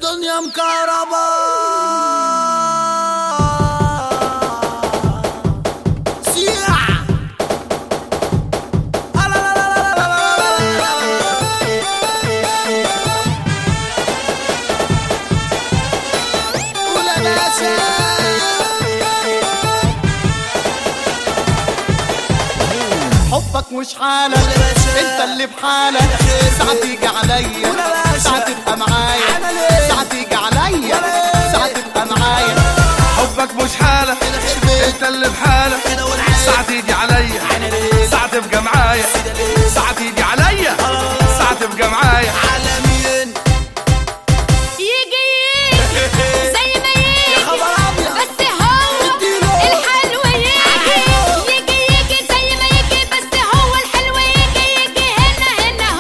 الدنيا مكهربا سياح لا لا لا لا لا لا لا قول يا باشا حبك مش حالك انت اللي بحالك ساعة تيجي عليا ساعة تبقى معايا ساعة تيجي عليا ساعة تبقى معايا حبك مش حالك انت اللي بحالك ساعة تيجي عليا ساعة تبقى معايا ساعة تيجي عليا ساعة تبقى معايا عالمين يجي يجي زي ما يجي خبر أبيض. بس هو اديله. الحلو يجي يجي يجي زي ما يجي بس هو الحلو يجي يجي هنا هنا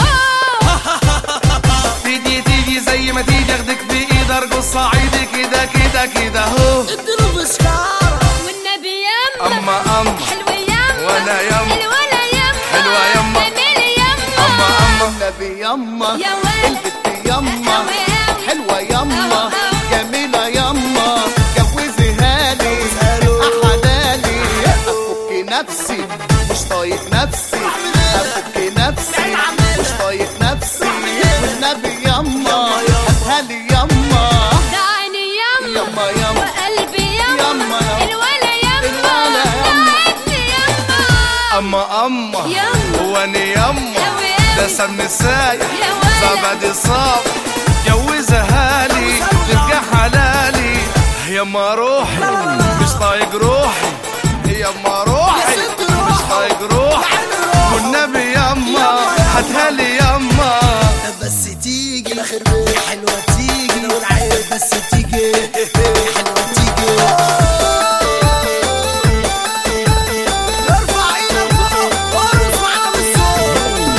هو تيجي تيجي زي ما تيجي اخدك بايد ارقص صعيدي كده كده كده هو اديله بسكارة والنبي يما اما اما حلو يما وأنا يما. الولا يما حلوة يما. جميل يما اما اما النبي يما يا ولد. البت يما أوي أوي. حلوة يما أوي أوي. جميلة يما جوزيها لي أحلالي أفك نفسي مش طايق نفسي أفك نفسي مش طايق نفسي والنبي يما هاتها لي يما دعاني يما يما يما وقلبي يما يما يما. الولا يما الولا يما. دعتني يما اما اما يما. واني يما أوي ده أوي. سم السايق يا ولد. زبدي صاب جوزها لي تبقى حلالي يما روحي مش طايق روحي يما روحي مش طايق روحي والنبي يما هاتها لي يما بس تيجي الاخر حلوة تيجي لو العيب بس تيجي حلوة تيجي ارفع ايدك فوق وارقص معانا بالصوت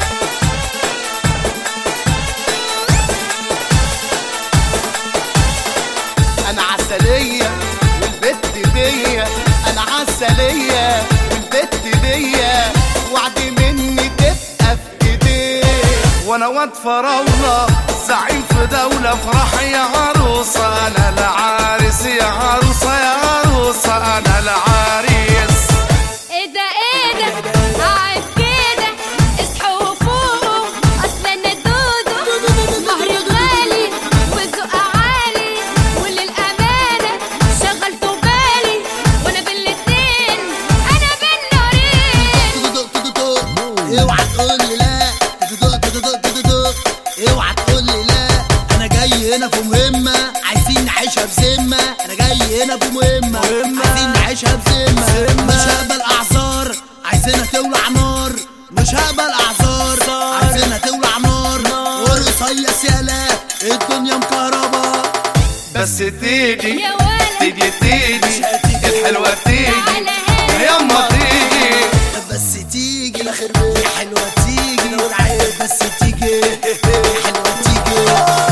انا عسلية والبت دي انا عسلية والبت دي وعدي مني تبقى في ايديك وانا واد فراولة زعيم في دولة فرح يا عروسة انا العارس يا عروسة يا عروسة انا العريس ايه ده ايه ده قاعد كده اصحوا وفوقوا اصل انا دودو مهري غالي والذوق عالي وللامانه شغلتوا بالي وانا بالاتنين انا بالنارين تدق تدق اوعى تقول لي لا تدق تدق تدق اوعى تقول لي لا انا جاي هنا في مهمة عايزين نعيشها بذمة انا جاي هنا في مهمة عايزين نعيشها بذمة مش هقبل اعذار عايزينها تولع نار مش هقبل اعذار عايزينها تولع نار ورصيص يالا الدنيا مكهربا بس تيجي يا ولد تيجي تيجي الحلوة تيجي تعالى هنا يما تيجي بس تيجي الاخر حلوة تيجي لو العيب بس تيجي حلوة تيجي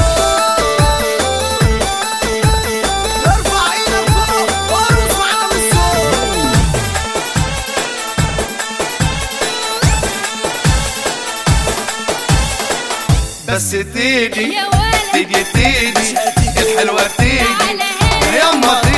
ارفع ايدك فوق وارقص معانا بالصوت بس تيجي يا ولد تيجي تيجي الحلوة تيجي تعالى هنا يما